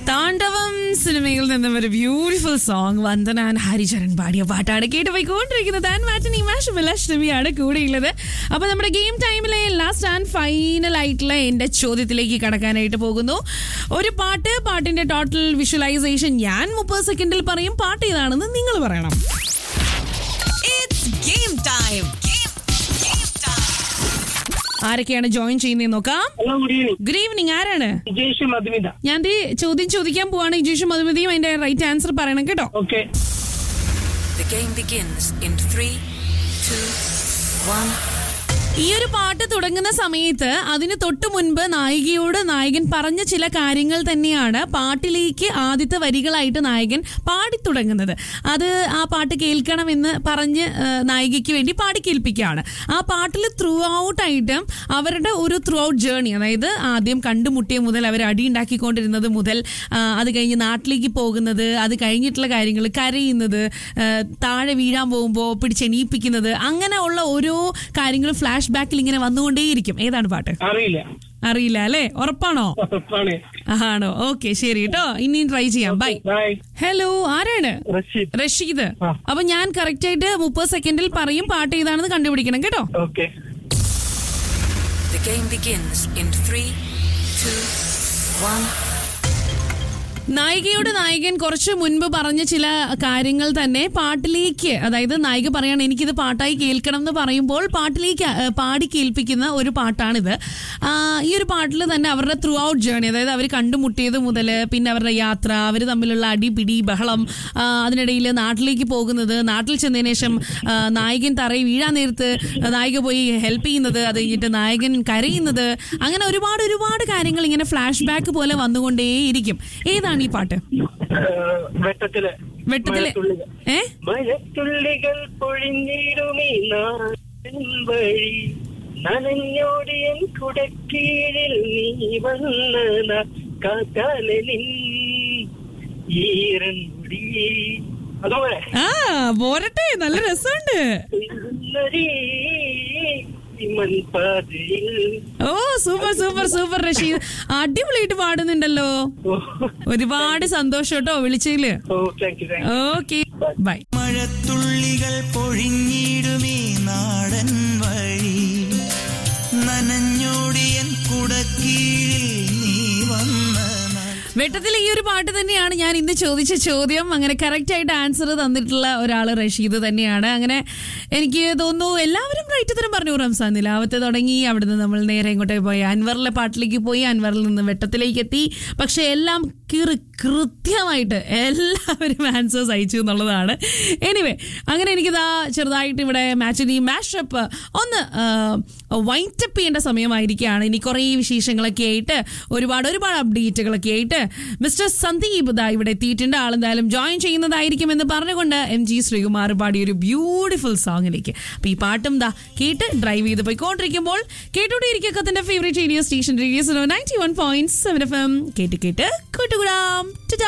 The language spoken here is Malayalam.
താണ്ഡവം സിനിമയിൽ നിന്നും ഒരു beautiful song Vandana and Haricharan പാടിയ പാട്ടാണ് കേട്ട് പോയിക്കൊണ്ടിരിക്കുന്നത് ആൻഡ് മാറ്റിനി മാഷമില്ല അഷ്ടമിയാണ് കൂടെയുള്ളത് അപ്പൊ നമ്മുടെ ഗെയിം ടൈമിലെ ലാസ്റ്റ് ആൻഡ് ഫൈനൽ ആയിട്ടുള്ള എന്റെ ചോദ്യത്തിലേക്ക് കടക്കാനായിട്ട് പോകുന്നു ഒരു പാട്ട് പാട്ടിന്റെ ടോട്ടൽ വിഷ്വലൈസേഷൻ ഞാൻ മുപ്പത് സെക്കൻഡിൽ പറയും പാട്ട് ഏതാണെന്ന് നിങ്ങൾ പറയണം It's game time. Game, game time. ആരൊക്കെയാണ് ജോയിൻ ചെയ്യുന്നത് നോക്കാം hello good evening good evening ആരാണ് വിജേഷ് മധുമിത ഞാൻ ദേ ചോദ്യം ചോദിക്കാൻ പോവാണ് ഇജീഷും മധുമതിയും അതിന്റെ റൈറ്റ് ആൻസർ പറയണം കേട്ടോ okay The game begins in three, two, one. ഈ ഒരു പാട്ട് തുടങ്ങുന്ന സമയത്ത് അതിന് തൊട്ടു മുൻപ് നായികയോട് നായകൻ പറഞ്ഞ ചില കാര്യങ്ങൾ തന്നെയാണ് പാട്ടിലേക്ക് ആദ്യത്തെ വരികളായിട്ട് നായകൻ പാടി തുടങ്ങുന്നത് അത് ആ പാട്ട് കേൾക്കണമെന്ന് പറഞ്ഞ് ആ, നായികയ്ക്ക് വേണ്ടി പാടി കേൾപ്പിക്കുകയാണ് ആ പാട്ടിൽ ത്രൂ ഔട്ടായിട്ട് അവരുടെ ഒരു ത്രൂ ഔട്ട് ജേർണി അതായത് ആദ്യം കണ്ടുമുട്ടിയ മുതൽ അവർ അടി ഉണ്ടാക്കിക്കൊണ്ടിരുന്നത് മുതൽ ആ, അത് കഴിഞ്ഞ് നാട്ടിലേക്ക് പോകുന്നത് അത് കഴിഞ്ഞിട്ടുള്ള കാര്യങ്ങൾ കരയുന്നത് ആ, താഴെ വീഴാൻ പോകുമ്പോൾ പിടിച്ചെണീപ്പിക്കുന്നത് അങ്ങനെ ഉള്ള ഓരോ കാര്യങ്ങളും ഫ്ലാഷ് ബാക്കിൽ ഇങ്ങനെ വന്നുകൊണ്ടേയിരിക്കും ഏതാണ് പാട്ട് അറിയില്ല അറിയില്ല അല്ലേ ഉറപ്പാണോ ഉറപ്പാണ് ആണോ ഓക്കെ ശരി കേട്ടോ ഇനി ട്രൈ ചെയ്യാം ബൈ ബൈ ഹലോ ആരാണ് റഷീദ് റഷീദ് ആ. അപ്പൊ ഞാൻ കറക്റ്റ് ആയിട്ട് മുപ്പത് സെക്കൻഡിൽ പറയും പാട്ട് ഏതാണെന്ന് കണ്ടുപിടിക്കണം കേട്ടോ okay The game begins in three, two, one. നായികയുടെ നായകൻ കുറച്ച് മുൻപ് പറഞ്ഞ ചില കാര്യങ്ങൾ തന്നെ പാട്ടിലേക്ക് അതായത് നായിക പറയാണ് എനിക്കിത് പാട്ടായി കേൾക്കണം എന്ന് പറയുമ്പോൾ പാട്ടിലേക്ക് ആ, പാടി കേൾപ്പിക്കുന്ന ഒരു പാട്ടാണിത് ആ, ഈ ഒരു പാട്ടിൽ തന്നെ അവരുടെ ത്രൂ ഔട്ട് ജേണി അതായത് അവർ കണ്ടുമുട്ടിയത് മുതൽ പിന്നെ അവരുടെ യാത്ര അവർ തമ്മിലുള്ള അടിപിടി ബഹളം ആ, അതിനിടയിൽ നാട്ടിലേക്ക് പോകുന്നത് നാട്ടിൽ ചെന്നതിന് ശേഷം ആ, നായകൻ തറയിൽ വീഴാൻ നേരത്ത് നായിക പോയി ഹെൽപ്പ് ചെയ്യുന്നത് അത് കഴിഞ്ഞിട്ട് നായകൻ കരയുന്നത് അങ്ങനെ ഒരുപാട് ഒരുപാട് കാര്യങ്ങൾ ഇങ്ങനെ ഫ്ലാഷ് ബാക്ക് പോലെ വന്നുകൊണ്ടേയിരിക്കും ഏതാണ് ഈ പാട്ട് വെട്ടത്തില് വെട്ടത്തിലെ മഴത്തുള്ളികൾ. ഏ മഴത്തുള്ളികൾ പൊഴിഞ്ഞിടുമീ നാട്ടിൻ വഴി നനഞ്ഞോടിയൻ കുടക്കീഴിൽ നീ വന്ന കാറ്റാലനിൻ ഈരൻമുടി അതുപോലെ ആ പോരട്ടെ നല്ല രസമുണ്ട് പെയ്യുന്നൊരീ മൺപാതയിൽ ഓ സൂപ്പർ സൂപ്പർ സൂപ്പർ റഷീദ് അടിപൊളിയായിട്ട് പാടുന്നുണ്ടല്ലോ ഓ ഒരുപാട് സന്തോഷം കേട്ടോ വിളിച്ചതില് ഓ thank you thank you okay bye മഴത്തുള്ളികൾ പൊഴിഞ്ഞിടുമീ നാടൻ വഴി നനഞ്ഞോടിയൻ കുടക്കീഴിൽ നീ വന്ന നാൾ വെട്ടത്തിൽ ഈ ഒരു പാട്ട് തന്നെയാണ് ഞാൻ ഇന്ന് ചോദിച്ച ചോദ്യം അങ്ങനെ കറക്റ്റ് ആയിട്ട് ആൻസർ തന്നിട്ടുള്ള ഒരാൾ റഷീദ് തന്നെയാണ് അങ്ങനെ എനിക്ക് തോന്നുന്നു എല്ലാവരും റൈറ്റ് ഉത്തരം പറഞ്ഞു റംസാൻ നിലാവത്തെ തുടങ്ങി അവിടുന്ന് നമ്മൾ നേരെ ഇങ്ങോട്ടേ പോയി അൻവറിലെ പാട്ടിലേക്ക് പോയി അൻവറിൽ നിന്ന് വെട്ടത്തിലേക്ക് എത്തി പക്ഷെ എല്ലാം കീറി കൃത്യമായിട്ട് എല്ലാവരും ആൻസേഴ്സ് അയച്ചു എന്നുള്ളതാണ് എനിവേ അങ്ങനെ എനിക്കിതാ ചെറുതായിട്ട് ഇവിടെ മാച്ചിനി മാഷപ്പ് ഒന്ന് വൈൻറ്റപ്പ് ചെയ്യേണ്ട സമയമായിരിക്കുകയാണ് ഇനി കുറേ വിശേഷങ്ങളൊക്കെ ആയിട്ട് ഒരുപാട് ഒരുപാട് അപ്ഡേറ്റുകളൊക്കെ ആയിട്ട് മിസ്റ്റർ സന്ദീപ് ദാ ഇവിടെ എത്തിയിട്ടുണ്ട് ആളെന്തായാലും ജോയിൻ ചെയ്യുന്നതായിരിക്കും എന്ന് പറഞ്ഞുകൊണ്ട് എം ജി ശ്രീകുമാർ പാടിയ ഒരു ബ്യൂട്ടിഫുൾ സോങ്ങിലേക്ക് അപ്പൊ ഈ പാട്ടും ദാ കേട്ട് ഡ്രൈവ് ചെയ്ത് പോയിക്കൊണ്ടിരിക്കുമ്പോൾ കേട്ടുകൊണ്ടിരിക്കത്തിന്റെ favourite radio station radio ninety one point seven F M കേട്ട് കേട്ട് കൂട്ടുകൂടാം